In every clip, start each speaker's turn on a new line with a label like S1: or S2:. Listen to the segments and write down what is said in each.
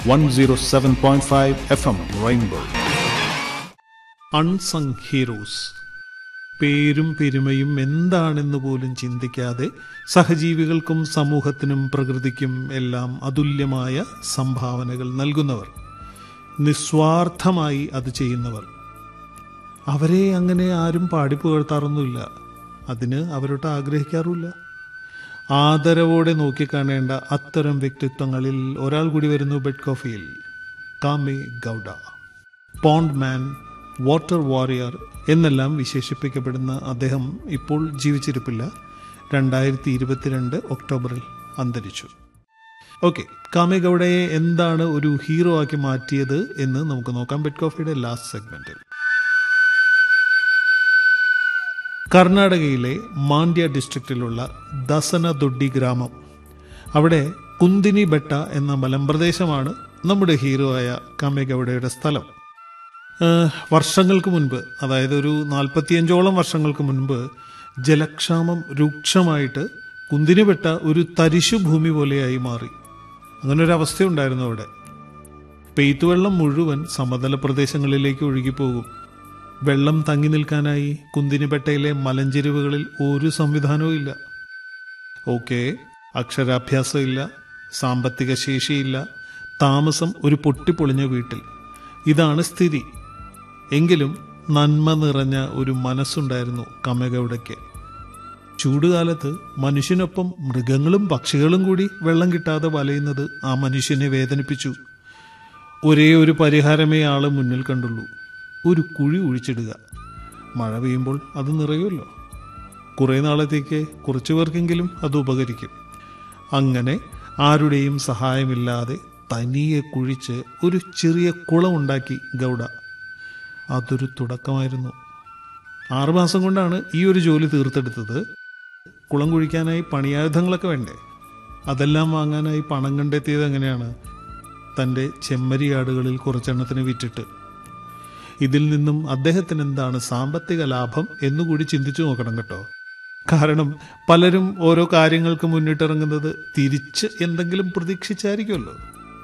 S1: 107.5 FM Rainbow.
S2: Unsung heroes പേരും പെരുമയും എന്താണെന്ന് പോലും ചിന്തിക്കാതെ സഹജീവികൾക്കും സമൂഹത്തിനും പ്രകൃതിക്കും എല്ലാം അതുല്യമായ സംഭാവനകൾ നൽകുന്നവർ നിസ്വാർത്ഥമായി അത് ചെയ്യുന്നവർ അവരെ അങ്ങനെ ആരും പാടിപ്പുകഴ്ത്താറൊന്നുമില്ല അതിന് അവരോട്ട് ആഗ്രഹിക്കാറുമില്ല ആദരവോടെ നോക്കിക്കാണേണ്ട അത്തരം വ്യക്തിത്വങ്ങളിൽ ഒരാൾ കൂടി വരുന്നു ബെഡ് കോഫിയിൽ Kame Gowda pond man water warrior എന്നെല്ലാം വിശേഷിപ്പിക്കപ്പെടുന്ന അദ്ദേഹം ഇപ്പോൾ ജീവിച്ചിരിപ്പില്ല രണ്ടായിരത്തി ഇരുപത്തിരണ്ട് ഒക്ടോബറിൽ അന്തരിച്ചു ഓക്കെ കാമേഗൌഡയെ എന്താണ് ഒരു ഹീറോ ആക്കി മാറ്റിയത് എന്ന് നമുക്ക് നോക്കാം ബെഡ് കോഫിയുടെ ലാസ്റ്റ് സെഗ്മെന്റിൽ കർണാടകയിലെ മാണ്ഡ്യ ഡിസ്ട്രിക്റ്റിലുള്ള ദസനദൊഡ്ഡി ഗ്രാമം അവിടെ കുന്തിനി ബെട്ട എന്ന മലമ്പ്രദേശമാണ് നമ്മുടെ ഹീറോ ആയ കാമേഗൌഡയുടെ സ്ഥലം ഏഹ്, വർഷങ്ങൾക്ക് മുൻപ് അതായത് ഒരു നാൽപ്പത്തിയഞ്ചോളം വർഷങ്ങൾക്ക് മുൻപ് ജലക്ഷാമം രൂക്ഷമായിട്ട് കുന്തിനിബെട്ട ഒരു തരിശു ഭൂമി പോലെയായി മാറി അങ്ങനെ ഒരു അവസ്ഥയുണ്ടായിരുന്നു അവിടെ പെയ്ത്തുവെള്ളം മുഴുവൻ സമതല പ്രദേശങ്ങളിലേക്ക് ഒഴുകിപ്പോകും വെള്ളം തങ്ങി നിൽക്കാനായി കുന്തിനിപെട്ടയിലെ മലഞ്ചെരിവുകളിൽ ഒരു സംവിധാനവും ഇല്ല ഓക്കെ അക്ഷരാഭ്യാസം ഇല്ല സാമ്പത്തിക ശേഷിയില്ല താമസം ഒരു പൊട്ടിപ്പൊളിഞ്ഞ വീട്ടിൽ ഇതാണ് സ്ഥിതി എങ്കിലും നന്മ നിറഞ്ഞ ഒരു മനസ്സുണ്ടായിരുന്നു കമകവിടയ്ക്ക് ചൂടുകാലത്ത് മനുഷ്യനൊപ്പം മൃഗങ്ങളും പക്ഷികളും കൂടി വെള്ളം കിട്ടാതെ വലയുന്നത് ആ മനുഷ്യനെ വേദനിപ്പിച്ചു ഒരേ ഒരു പരിഹാരമേ ആള് മുന്നിൽ കണ്ടുള്ളൂ ഒരു കുഴി ഒഴിച്ചിടുക മഴ പെയ്യുമ്പോൾ അത് നിറയുമല്ലോ കുറേ നാളത്തേക്ക് കുറച്ചു പേർക്കെങ്കിലും അത് ഉപകരിക്കും അങ്ങനെ ആരുടെയും സഹായമില്ലാതെ തനിയെ കുഴിച്ച് ഒരു ചെറിയ കുളമുണ്ടാക്കി ഗൗഡ അതൊരു തുടക്കമായിരുന്നു ആറുമാസം കൊണ്ടാണ് ഈ ഒരു ജോലി തീർത്തെടുത്തത് കുളം കുഴിക്കാനായി പണിയായുധങ്ങളൊക്കെ വേണ്ടേ അതെല്ലാം വാങ്ങാനായി പണം കണ്ടെത്തിയത് എങ്ങനെയാണ് തൻ്റെ ചെമ്മരിയാടുകളിൽ കുറച്ചെണ്ണത്തിന് വിറ്റിട്ട് ഇതിൽ നിന്നും അദ്ദേഹത്തിന് എന്താണ് സാമ്പത്തിക ലാഭം എന്നുകൂടി ചിന്തിച്ചു നോക്കണം കേട്ടോ കാരണം പലരും ഓരോ കാര്യങ്ങൾക്ക് മുന്നിട്ടിറങ്ങുന്നത് തിരിച്ച് എന്തെങ്കിലും പ്രതീക്ഷിച്ചായിരിക്കുമല്ലോ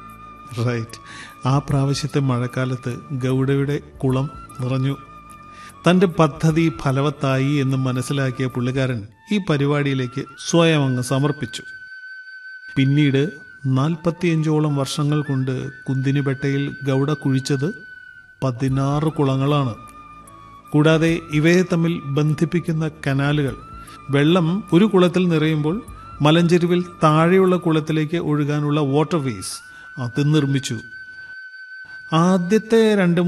S2: റൈറ്റ് ആ പ്രാവശ്യത്തെ മഴക്കാലത്ത് ഗൗഡയുടെ കുളം നിറഞ്ഞു തന്റെ പദ്ധതി ഫലവത്തായി എന്ന് മനസ്സിലാക്കിയ പുള്ളിക്കാരൻ ഈ പരിപാടിയിലേക്ക് സ്വയം അങ്ങ് സമർപ്പിച്ചു പിന്നീട് നാൽപ്പത്തിയഞ്ചോളം വർഷങ്ങൾ കൊണ്ട് കുന്തിനിപെട്ടയിൽ ഗൗഡ കുഴിച്ചത് പതിനാറ് കുളങ്ങളാണ് കൂടാതെ ഇവയെ തമ്മിൽ ബന്ധിപ്പിക്കുന്ന കനാലുകൾ വെള്ളം ഒരു കുളത്തിൽ നിറയുമ്പോൾ മലഞ്ചെരുവിൽ താഴെയുള്ള കുളത്തിലേക്ക് ഒഴുകാനുള്ള വാട്ടർ വേസ് അത് നിർമ്മിച്ചു ആദ്യത്തെ രണ്ട്